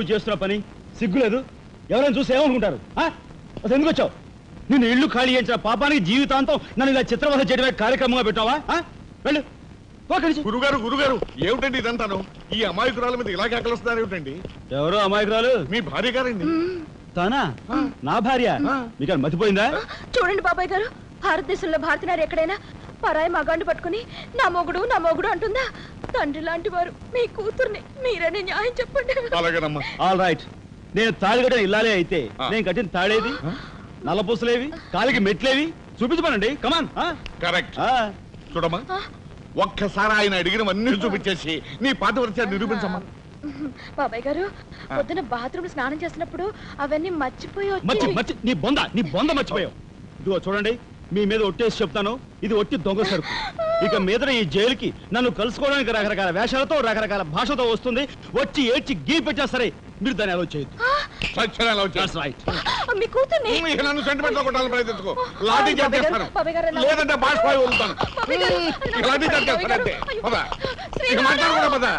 నువ్వు చేస్తున్న పని సిగ్గులేదు ఎవరైనా చూసి ఏమనుకుంటారు ఆ? అసలు ఎందుకు వచ్చావు నిన్ను ఇల్లు ఖాళీ చేయించిన పాపానికి జీవితాంతం నన్ను ఇలా చిత్రవధ చేయడమే కార్యక్రమంగా పెట్టావా ఆ? వెళ్ళు పో అక్కడి నుంచి. గురుగారు గురుగారు ఏమిటండి ఇదంతాను ఈ అమాయకురాల మీద ఇలా కేకలుస్తున్నారు ఏమిటండి ఎవరు అమాయకురాలు మీ భార్య గారండి తానా నా భార్య మీకు మతిపోయిందా చూడండి బాబాయ్ గారు భారతదేశంలో భారతీయ ఎక్కడైనా పరాయి మగాండి పట్టుకుని నా మొగుడు నా మొగుడు అంటుందా తండ్రి లాంటి వారు మీ కూతుర్ని మీరని న్యాయం చెప్పండి అలాగేనమ్మా ఆల్ రైట్ నేను తాళి కట్టిన ఇల్లాలే అయితే ఆ. నేను కట్టిన తాళేది నల్లపూసలేవి కాలికి మెట్లేవి చూపించమనండి కమాన్ కరెక్ట్ చూడమ్మా ఒక్కసారి ఆయన అడిగినవన్నీ చూపించేసి నీ పాతివృత్యాన్ని నిరూపించమ్మా బాబాయ్ గారు పొద్దున బాత్రూమ్ స్నానం చేసినప్పుడు అవన్నీ మర్చిపోయి మర్చి వచ్చి మర్చి నీ బొంద నీ బొంద మర్చిపోయావు ఇదిగో చూడండి మీ మీద ఒట్టేసి చెప్తాను ఇది ఒట్టి దొంగ సరుకు ఇక మీద ఈ జైలుకి నన్ను కలుసుకోవడానికి రకరకాల వేషాలతో రకరకాల భాషతో వస్తుంది వచ్చి ఏడ్చి గీ పెట్టా సరే మీరు దాన్ని అలో చేయొద్దు సత్యనారాయణ వచ్చాడు. That's right. మీ కూతుర్ని ఇక నన్ను సెంటిమెంట్ లో కొట్టాలని ప్రయత్నించుకో లాఠీ చార్జ్ బాబాయ్ గారు, చేస్తాను బాబాయ్ గారు, నా- లేదంటే బాష్పాయి వదులుతాను బాబాయ్ గారు, ఇక లాఠీ చార్జ్ చేస్తాను అంతే అయ్యో. పద ఇక శ్రీరామ. మాట్లాడకుండా పద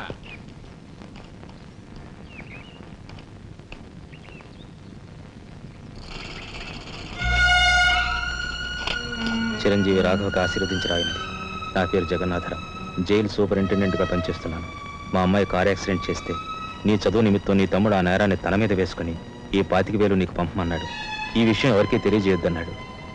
చిరంజీవి రాఘవకు ఆశీర్వదించి రాయినది నా పేరు జగన్నాథరావు జైలు సూపరింటెండెంట్గా పనిచేస్తున్నాను మా అమ్మాయి కార్ యాక్సిడెంట్ చేస్తే నీ చదువు నిమిత్తం నీ తమ్ముడు ఆ నేరాన్ని తన మీద వేసుకుని ఈ పాతిక వేలు నీకు పంపమన్నాడు ఈ విషయం ఎవరికీ తెలియజేయొద్దన్నాడు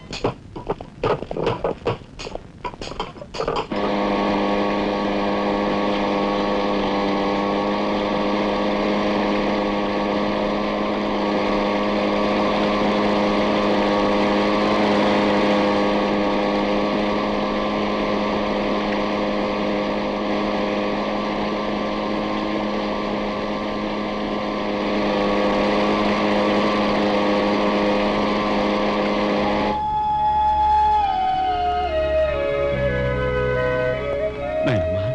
నాయనమ్మా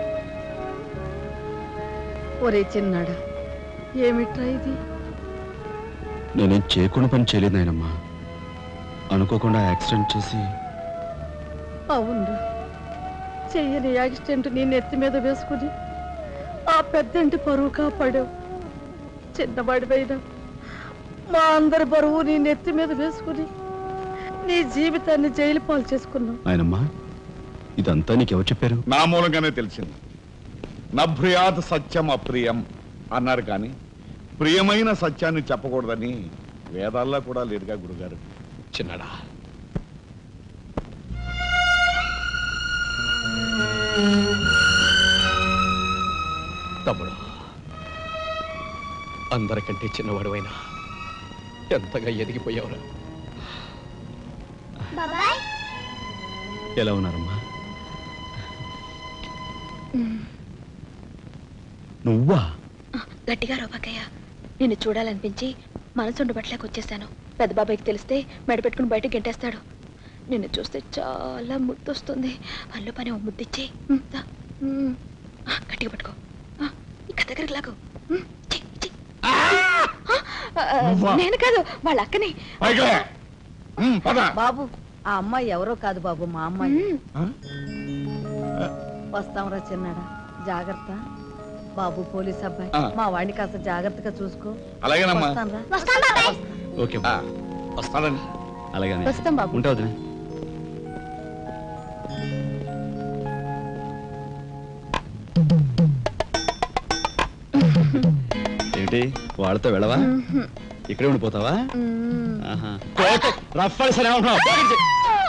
ఒరే చిన్నాడా ఏమిట్రా ఇది నేనేం చేయకుండా పని చేయలేదు నాయనమ్మా అనుకోకుండా యాక్సిడెంట్ చేసి అవునరా చెయ్యని యాక్సిడెంట్ నీ నెత్తి మీద వేసుకుని ఆ పెద్దంటి పరువు కాపాడావు చిన్నవాడివైనా మా అందరి బరువు నీ నెత్తి మీద వేసుకుని నీ జీవితాన్ని జైలు పాలు చేసుకున్నావు నాయనమ్మా ఇదంతా నీకెవరు చెప్పారు నా మూలంగానే తెలిసింది నభ్రియాత్ సత్యం అప్రియం అన్నారు కానీ ప్రియమైన సత్యాన్ని చెప్పకూడదని వేదాల్లో కూడా లేదుగా గురుగారు చిన్నడా తమ్ముడు అందరికంటే చిన్నవాడువైనా ఎంతగా ఎదిగిపోయావురా ఎలా ఉన్నారమ్మా నువ్వా గట్టిగా రోబకయ్య నిన్ను చూడాలనిపించి మనసు ఉండబట్లేక వచ్చేసాను పెద్ద బాబాయ్కి తెలిస్తే మెడ పెట్టుకుని బయటకు గెంటేస్తాడు నిన్ను చూస్తే చాలా ముద్దొస్తుంది అల్లు పని ఓ ముద్దిచ్చి ఉమ్, దా. ఉమ్. ఆ, గట్టిగా పట్టుకో ఆ, ఇంకా దగ్గరికి లాగు ఉమ్, చి, చి. ఆ, ఆ, నువ్వా? నేను కాదు వాళ్ళ అక్కని పైకి లే. ఉమ్, పద బాబు ఆ అమ్మాయి ఎవరో కాదు బాబు మా అమ్మాయి ఉమ్, వస్తాంరా చిన్నాడా జాగ్రత్త బాబు పోలీస్ అబ్బాయి ఆ. మా వాడిని కాస్త జాగ్రత్తగా చూసుకో అలాగేనమ్మా వస్తానురా. ఓకే ఆ, వస్తానండి అలాగే వస్తాం బాబు ఉంటా వదినా ఏంటి వాళ్ళతో వెళ్ళవా ఇక్కడే ఉండిపోతావా ఆహా. కోట రఫ్ఫాలి సరే ఏమంటున్నావు? పో ఇక్కడి నుంచి.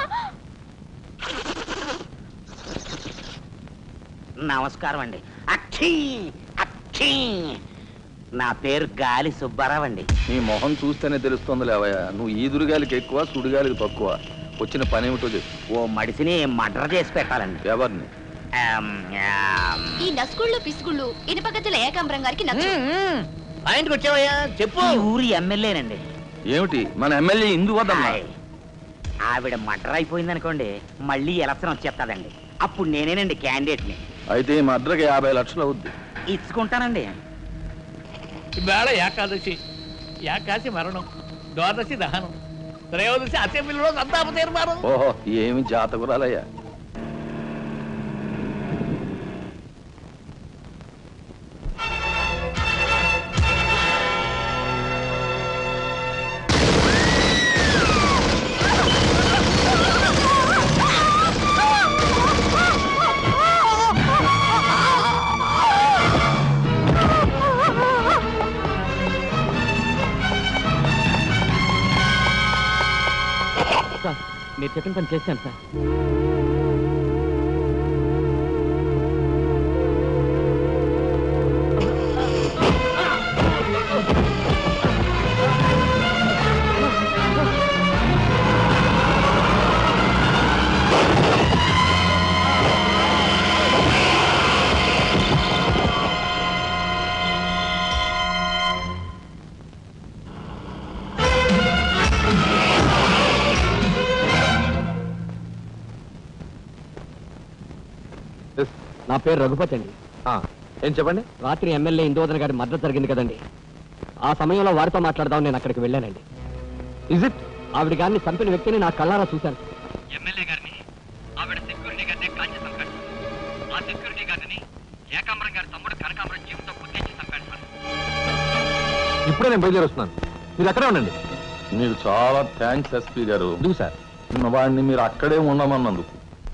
నమస్కారం అండి అక్షీ అక్షీ నా పేరు గాలి సుబ్బారావు అండి నీ మొహం చూస్తేనే తెలుస్తుంది లేవయ్యా నువ్వు ఈదురుగాలికి ఎక్కువ సుడిగాలికి తక్కువ వచ్చిన పని ఏమిటో చెప్పు ఓ మడిసిని మర్డర్ చేసి పెట్టాలండి ఎవరిని ఆమ్, ఆమ్. ఈ నస్కుళ్ళు పిసుగుళ్ళు ఇనుపగతుల ఏకాంబరం గారికి నచ్చు పాయింట్కి వచ్చావయ్యా చెప్పు ఈ ఊరి ఎమ్మెల్యేనండి ఏమిటి మన ఎమ్మెల్యే ఇందు వద్దమ్మా హాయ్. ఆవిడ మర్డర్ అయిపోయింది అనుకోండి మళ్ళీ ఎలక్షన్ వచ్చేస్తుందండి అప్పుడు నేనేనండి క్యాండిడేట్ని అయితే ఈ మద్రకి యాభై లక్షలు అవుద్ది ఇచ్చుకుంటానండి ఈవేళ ఏకాదశి ఏకాశి మరణం ద్వాదశి దహనం త్రయోదశి అసెంబ్లీలో సంతాప తీర్మానం ఓహో ఏమి జాతకురాలయ్యా మీరు చెప్పిన పని చేశాను సార్ నా పేరు రఘుపతి అండి ఏం చెప్పండి రాత్రి ఎమ్మెల్యే ఇందోదన్ గారి మద్దతు జరిగింది కదండి ఆ సమయంలో వారితో మాట్లాడదాం నేను అక్కడికి వెళ్ళానండి ఇజ్ ఇట్ ఆవిడ గారిని చంపిన వ్యక్తిని నా కళ్ళారా చూశాను ఎమ్మెల్యే గారిని ఆవిడ సెక్యూరిటీ గారిని కాల్చి చంపాడు ఆ సెక్యూరిటీ గారిని ఏకాంబరం గారి తమ్ముడు కనకాంబరం జీవితం గుర్తించి చంపాడు సార్ ఇప్పుడే నేను బయలుదేరి వస్తున్నాను మీరు అక్కడే ఉండండి మీకు చాలా థ్యాంక్స్ ఎస్పీ గారు ఎందుకు సార్ వాడిని మీరు అక్కడే ఉండమన్నందుకు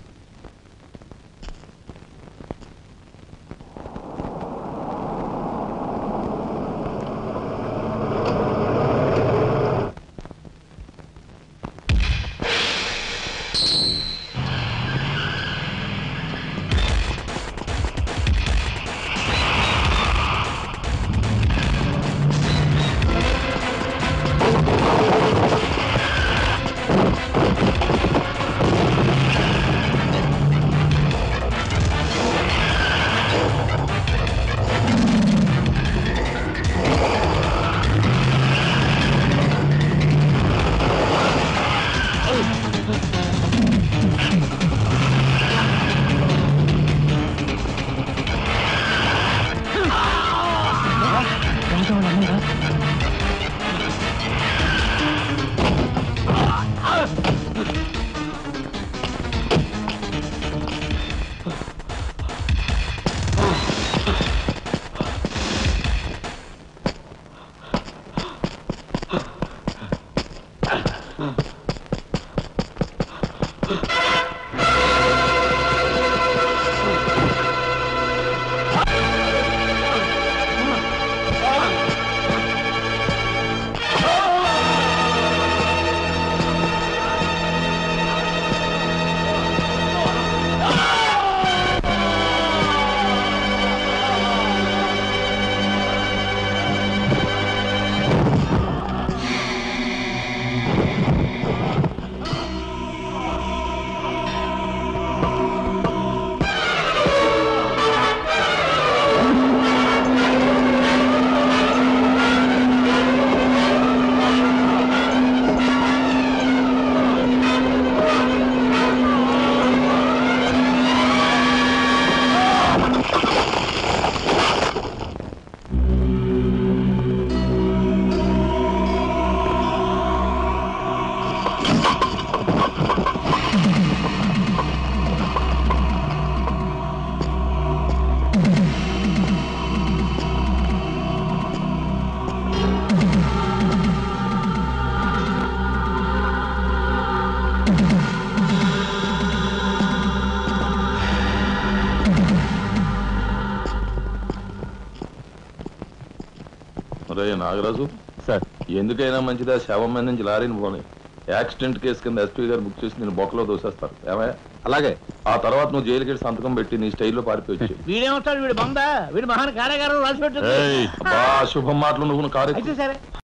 రే నాగరాజు సార్ ఎందుకైనా మంచిదా శవం మీద నుంచి లారీని పోనీ యాక్సిడెంట్ కేసు కింద ఎస్పీ గారు బుక్ చేసి నేను బొక్కలో దోసేస్తారు ఏమయ్య అలాగే ఆ తర్వాత నువ్వు జైలుకి వెళ్ళి సంతకం పెట్టి నీ స్టైల్లో పారిపోయి వీడేమవుతాడు వీడు బొంద వీడు మహాన్ కార్యాగారం రాసి పెట్టు బా శుభం మాటలు నువ్వు కారు ఎక్కు. అయితే సరే